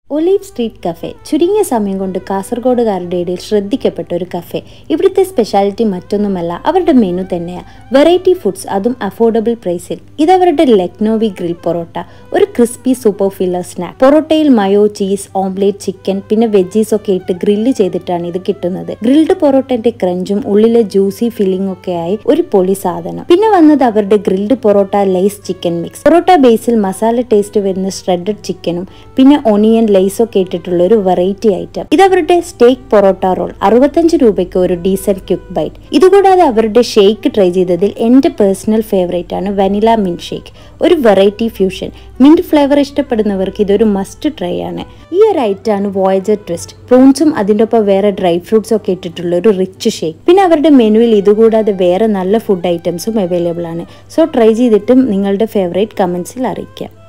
olive street cafe ചുരുങ്ങിയ സമയം കൊണ്ട് കാസർഗോഡുകാരുടെ ഇടയിൽ ശ്രദ്ധിക്കപ്പെട്ട ഒരു കഫേ ഇവിടുത്തെ സ്പെഷ്യാലിറ്റി മറ്റൊന്നുമല്ല അവരുടെ മെനു തന്നെയാണ് വെറൈറ്റി ഫുഡ്സ് അതും അഫോർഡബിൾ പ്രൈസിൽ ഇതവരുടെ ലക്നോവി ഗ്രിൽ പൊറോട്ട ഒരു ക്രിസ്പി സൂപ്പർ ഫില്ലർ സ്നാക്ക് പൊറോട്ടയിൽ മയോ ചീസ് ഓംലേറ്റ് ചിക്കൻ പിന്നെ വെജീസ് ഒക്കെ ഇട്ട് ഗ്രില്ല് ചെയ്തിട്ടാണ് ഇത് കിട്ടുന്നത് ഗ്രിൽഡ് പൊറോട്ടന്റെ ക്രഞ്ചും ഉള്ളിലെ ജ്യൂസി ഫില്ലിംഗ് ഒക്കെ ആയി ഒരു പൊളി സാധനം പിന്നെ വന്നത് അവരുടെ ഗ്രിൽഡ് പൊറോട്ട ലൈസ് ചിക്കൻ മിക്സ് പൊറോട്ട ബേസിൽ മസാല ടേസ്റ്റ് വരുന്ന ഷ്രെഡഡ് ചിക്കനും പിന്നെ ഒണിയൻ ലൈസ് ഒക്കെ ഇട്ടിട്ടുള്ള ഒരു വെറൈറ്റി ഐറ്റം ഇത് അവരുടെ സ്റ്റേക്ക് പൊറോട്ട റോൾ അറുപത്തഞ്ച് രൂപയ്ക്ക് ഒരു ഡീസന്റ് ക്യുക്ക് ബൈറ്റ് ഇതുകൂടാതെ അവരുടെ ഷേക്ക് ട്രൈ ചെയ്തതിൽ എൻ്റെ പേഴ്സണൽ ഫേവറേറ്റ് ആണ് വനില മിൻറ്റ് ഷേക്ക് ഒരു വെറൈറ്റി ഫ്യൂഷൻ മിൻറ്റ് ഫ്ലേവർ ഇഷ്ടപ്പെടുന്നവർക്ക് ഇതൊരു മസ്റ്റ് ട്രൈ ആണ് ഈ ഒരു ഐറ്റാണ് വോയജർ ട്വിസ്റ്റ് പ്രോൺസും അതിൻ്റെ ഒപ്പം വേറെ ഡ്രൈ ഫ്രൂട്ട്സ് ഒക്കെ ഇട്ടിട്ടുള്ള ഒരു റിച്ച് ഷേക്ക് പിന്നെ അവരുടെ മെനുവിൽ ഇതുകൂടാതെ വേറെ നല്ല ഫുഡ് ഐറ്റംസും അവൈലബിൾ ആണ് സോ ട്രൈ ചെയ്തിട്ടും നിങ്ങളുടെ ഫേവറേറ്റ് കമൻസിൽ അറിയിക്കാം